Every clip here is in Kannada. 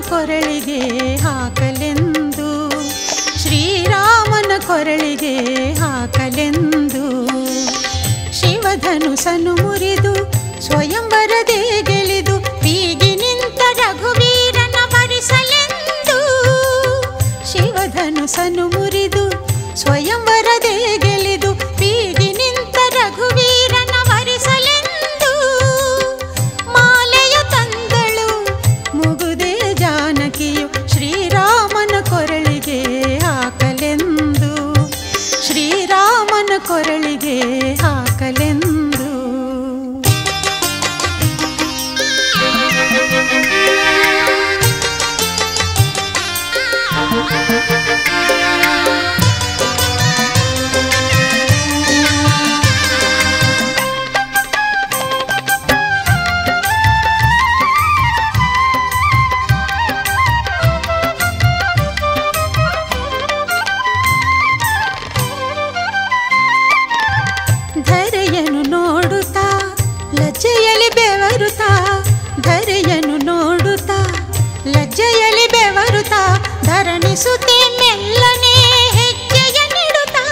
ಕೊರಳಿಗೆ ಹಾಕಲೆಂದು ಶ್ರೀರಾಮನ ಕೊರಳಿಗೆ ಹಾಕಲೆಂದು ಶಿವಧನುಸನು ಮುರಿದು ಸ್ವಯಂವರದೇ ಗೆಲಿದು ಬೀಗಿ ನಿಂತ ರಘುವೀರನ ಭರಿಸಲೆಂದು ಶಿವಧನುಸನು ಮುರಿದು ಸ್ವಯಂವರದೇ ಗೆಲಿದು ಬೀಗಿ ನಿಂತ ರಘುವೀರನ ಭರಿಸಲೆಂದು ಮಾಲೆಯ ತಂದಳು ಮುಗುದೆ ಜಾನಕಿಯು ಶ್ರೀರಾಮನ ಕೊರಳಿಗೆ ಹಾಕಲೆಂದು ಶ್ರೀರಾಮನ ಕೊರಳಿಗೆ ಹಾಕಲೆಂದು ಧರೆಯನು ನೋಡುತ್ತಾ ಲಜ್ಜೆಯಲಿ ಬೆವರುತ್ತಾ ಧರೆಯನು ನೋಡುತ್ತಾ ಲಜ್ಜೆಯಲಿ ಬೆವರುತ್ತಾ ಧರಣಿಸುತ್ತೆ ಮೆಲ್ಲನೆ ಹೆಜ್ಜೆಯ ನಿಡುತ್ತಾ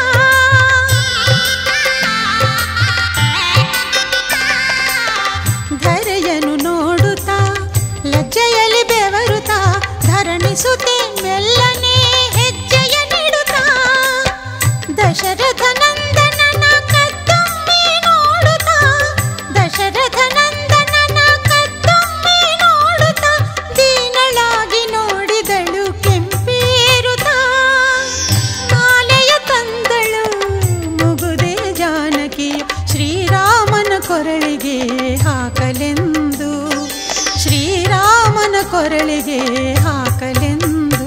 ಧರೆಯನು ನೋಡುತ್ತಾ ಲಜ್ಜೆಯಲಿ ಬೆವರುತ್ತಾ ಧರಣಿಸುತ್ತೆ ಮೆಲ್ಲನೆ ಹೆಜ್ಜೆಯ ನಿಡುತ್ತಾ ದಶರಥ ನಂದನನ ಕತ್ತೊಮ್ಮೆ ನೋಡುತ್ತಾ ದಶರಥ ನಂದನನ ಕತ್ತೊಮ್ಮೆ ನೋಡುತ್ತಾ ದೀನಳಾಗಿ ನೋಡಿದಳು ಕೆಂಪೇರುತ್ತಾ ಮಾಲೆಯ ತಂದಳು ಮುಗುದೆ ಜಾನಕಿಯು ಶ್ರೀರಾಮನ ಕೊರಳಿಗೆ ಹಾಕಲೆಂದು ಶ್ರೀರಾಮನ ಕೊರಳಿಗೆ ಹಾಕಲೆಂದು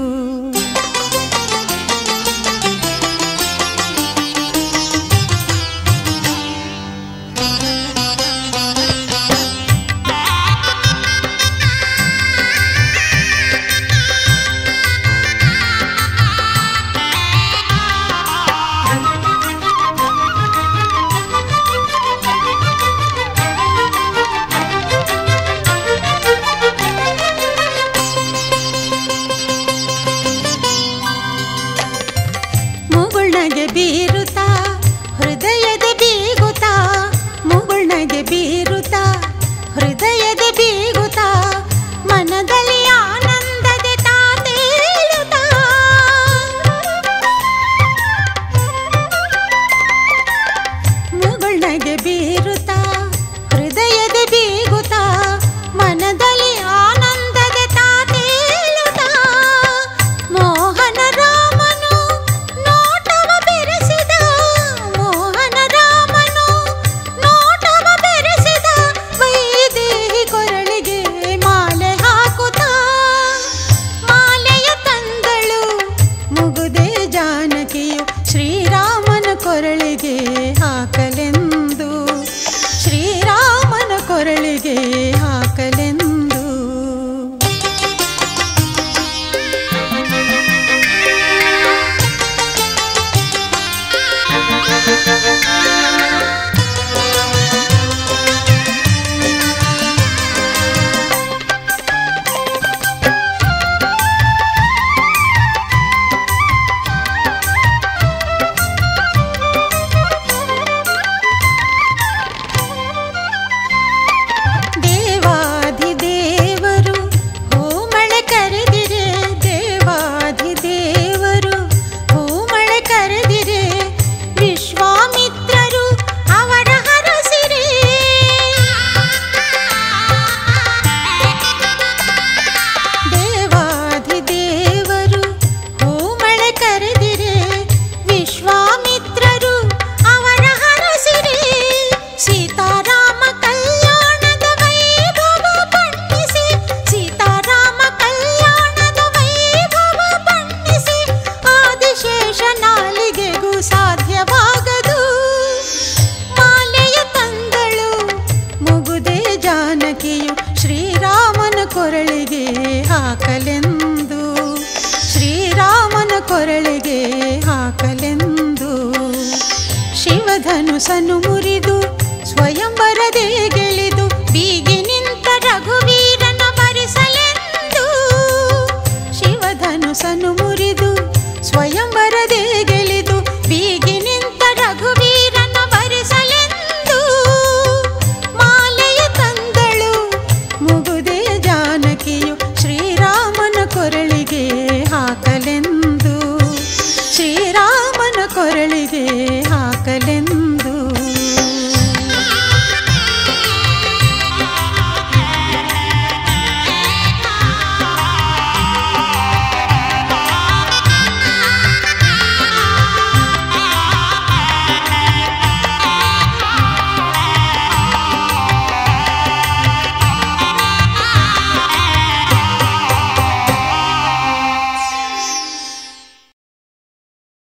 ಮುಗುಳ್ನಗೆ ಬೀರುತ್ತಾ ಹೃದಯದ ಬೀಗುತ್ತಾ ಮುಗುಳ್ನಗೆ ಬೀರುತ್ತಾ ಹೃದಯದ ಬೀಗುತ್ತಾ ಮನದಲ್ಲಿ ಆನಂದದೆ ತಾತೇಳುತ್ತಾ ಮುಗುಳ್ನಗೆ ಬೀರುತ್ತಾ ಹೃದಯದ ಬೀಗುತ್ತಾ ಮನದಲ್ಲಿ ಆನಂದದೆ ತಾತೇಳುತ್ತಾ ಮೋಹನ ರಾಮನು ನೋಟವ ಬೆರೆಸಿದ ಮೋಹನ ರಾಮನು ನೋಟವ ಬೆರೆಸಿದ ವೈದೇಹಿ ಕೊರಳಿಗೆ ಮಾಲೆ ಹಾಕುತ್ತಾ ಮಾಲೆಯ ತಂದಳು ಮುಗುದೆ ಜಾನಕಿಯು ಶ್ರೀರಾಮನ ಕೊರಳಿಗೆ ಹಾಕಲೆಂದು ಶ್ರೀರಾಮನ ಕೊರಳಿಗೆ ಹಾಕಲೆಂದು ದೇವಾಧಿದೇವರು ಹೂಮಳೆ ಕರೆದಿರೆ ದೇವಾಧಿದೇವರು ಹೂಮಳೆ ಕರೆದಿರೆ ವಿಶ್ವಾಮಿತ್ರರು ಅವರ ಹರಸಿರೆ ದೇವಾಧಿದೇವರು ಹೂಮಳೆ ಕರೆದಿರೆ ವಿಶ್ವಾಮಿತ್ರರು ಅವರ ಹರಸಿರೆ ಸೀತಾರಾಮ ಕಲ್ಯಾಣದ ವೈಭವ ಬಣ್ಣಿಸಿ ಸೀತಾರಾಮ ಕಲ್ಯಾಣದ ವೈಭವ ಬಣ್ಣಿಸಿ ಆದಿಶೇಷ ನಾಲಿಗೆಗೂ ಸಾಧ್ಯವಾಗದು ಮಾಲೆಯ ತಂದಳು ಮುಗುದೆ ಜಾನಕಿಯು ಶ್ರೀರಾಮನ ಕೊರಳಿಗೆ ಹಾಕಲೆಂದು ಶ್ರೀರಾಮನ ಕೊರಳಿಗೆ ಹಾಕಲೆಂದು ಶಿವಧನುಸನು ಮುರಿ